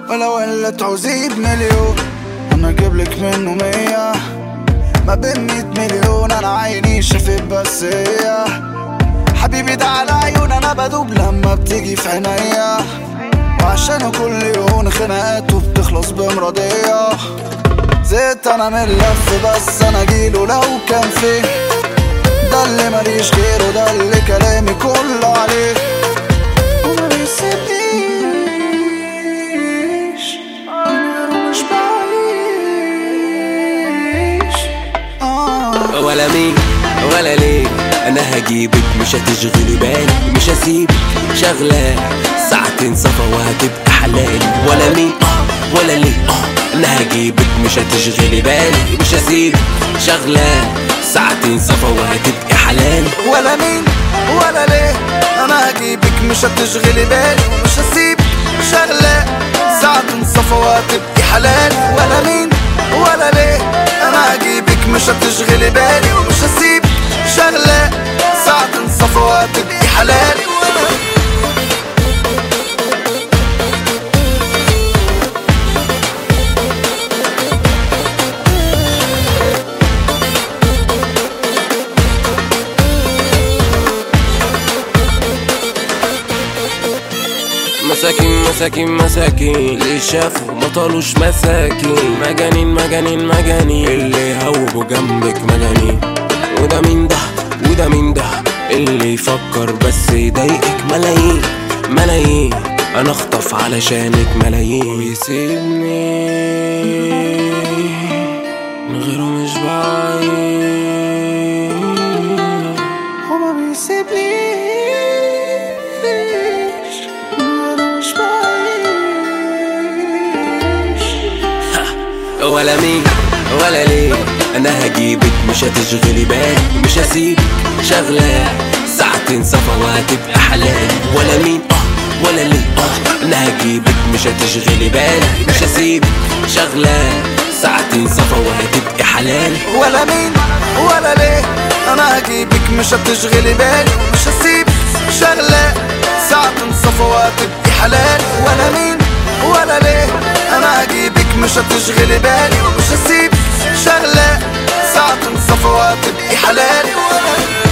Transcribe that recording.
ولو اللي تعوزيه بمليون انا اجيبلك منه مية ما بين مية مليون انا عيني شافت بس هي حبيبي ده على عيون انا بدوب لما بتيجي في عينيا وعشان كل يوم خناقاته بتخلص بمرضية زهقت انا من اللف بس انا جيله لو كان فيه ده اللي ماليش غيره ده اللي كلامي كله عليه وما بيسيبنيش من غيره مش بعيش آه ولا مين ولا ليه انا هجيبك مش هتشغلي بالي مش هسيبك شغلة ساعتين صفا وهتبقى حلال ولا مين اه ولا ليه اه انا هجيبك مش هتشغلي بالي مش هسيبك شغلة ساعتين صفا وهتبقى حلال ولا مين ولا ليه انا هجيبك مش هتشغلي بالي ومش هسيبك شغلة ساعة صفا وهتبقي حلال ولا مين ولا ليه انا هجيبك مش هتشغلي بالي ومش هسيبك شغلة ساعة صفا وهتبقي حلال مساكين مساكين مساكين اللي شافوا ما طالوش مساكين مجانين مجانين مجانين اللي هوبوا جنبك مجانين وده مين ده وده مين ده اللي يفكر بس يضايقك ملايين ملايين انا اخطف علشانك ملايين ويسيبني من غيره مش بعيد وما بيسيبنيش من غيره مش بعيش ولا مين ولا ليه انا هجيبك مش هتشغلي بالي مش هسيبك شغلة ساعتين صفا وهتبقى حلال ولا مين اه ولا ليه اه انا هجيبك مش هتشغلي بالي مش هسيبك شغلة ساعتين صفا وهتبقى حلال ولا مين ولا ليه انا هجيبك مش هتشغلي بالي ومش هسيبك شغلة ساعة صفا وهتبقي حلال ولا مين ولا ليه انا هجيبك مش هتشغلي بالي ومش هسيبك شغلة ساعة صفا وهتبقي حلال